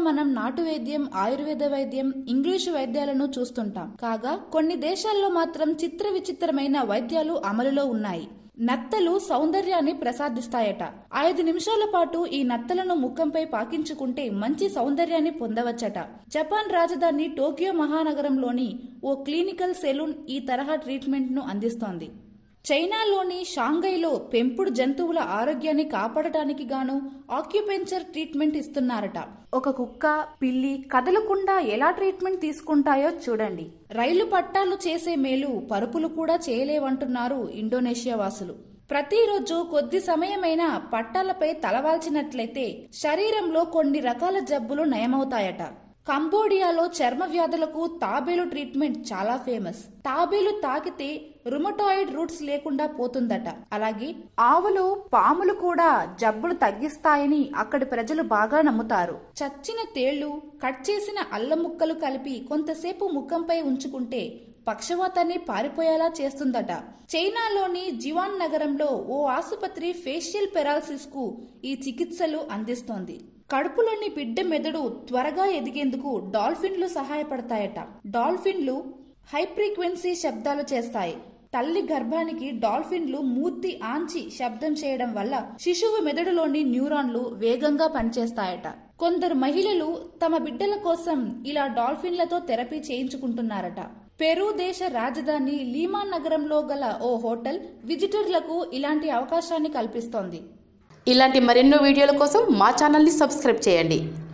మనం నాటు వైద్యం ఆయుర్వేద వైద్యం ఇంగ్లీషు వైద్యాలను చూస్తుంటాం కాగా కొన్ని దేశాల్లో మాత్రం చిత్ర విచిత్రమైన వైద్యాలు అమలులో ఉన్నాయి నత్తలు సౌందర్యాన్ని ప్రసాదిస్తాయట ఐదు నిమిషాల పాటు ఈ నత్తలను ముఖంపై పాకించుకుంటే మంచి సౌందర్యాన్ని పొందవచ్చట జపాన్ రాజధాని టోక్యో మహానగరంలోని ఓ క్లినికల్ సెలూన్ ఈ తరహా ట్రీట్మెంట్ ను అందిస్తోంది చైనాలోని షాంఘైలో పెంపుడు జంతువుల ఆరోగ్యాన్ని కాపాడటానికి గాను ఆక్యుపెంచర్ ట్రీట్మెంట్ ఇస్తున్నారట ఒక కుక్క పిల్లి కదలకుండా ఎలా ట్రీట్మెంట్ తీసుకుంటాయో చూడండి రైలు పట్టాలు చేసే మేలు పరుపులు కూడా చేయలేవంటున్నారు ఇండోనేషియా వాసులు ప్రతిరోజు కొద్ది సమయమైనా పట్టాలపై తలవాల్చినట్లయితే శరీరంలో కొన్ని రకాల జబ్బులు నయమవుతాయట కంబోడియాలో చర్మ వ్యాధులకు తాబేలు ట్రీట్మెంట్ చాలా ఫేమస్ తాబేలు తాకితే రుమటాయిడ్ రూట్స్ లేకుండా పోతుందట అలాగే ఆవులు పాములు కూడా జబ్బులు తగ్గిస్తాయని అక్కడి ప్రజలు బాగా నమ్ముతారు చచ్చిన తేళ్లు కట్ చేసిన అల్లం ముక్కలు కలిపి కొంతసేపు ముఖంపై ఉంచుకుంటే పక్షవాతాన్ని పారిపోయేలా చేస్తుందట చైనాలోని జివాన్ నగరంలో ఓ ఆసుపత్రి ఫేషియల్ పెరాలసిస్ కు ఈ చికిత్సలు అందిస్తోంది కడుపులోని బిడ్డ మెదడు త్వరగా ఎదిగేందుకు డాల్ఫిన్లు సహాయపడతాయట డాల్ఫిన్లు హై ఫ్రీక్వెన్సీ శబ్దాలు చేస్తాయి తల్లి గర్భానికి డాల్ఫిన్లు మూర్తి ఆంచి శబ్దం చేయడం వల్ల శిశువు మెదడులోని న్యూరాన్లు వేగంగా పనిచేస్తాయట కొందరు మహిళలు తమ బిడ్డల కోసం ఇలా డాల్ఫిన్లతో థెరపీ చేయించుకుంటున్నారట పెరు దేశ రాజధాని లీమా నగరంలో గల ఓ హోటల్ విజిటర్లకు ఇలాంటి అవకాశాన్ని కల్పిస్తోంది ఇలాంటి మరెన్నో వీడియోల కోసం మా ఛానల్ని సబ్స్క్రైబ్ చేయండి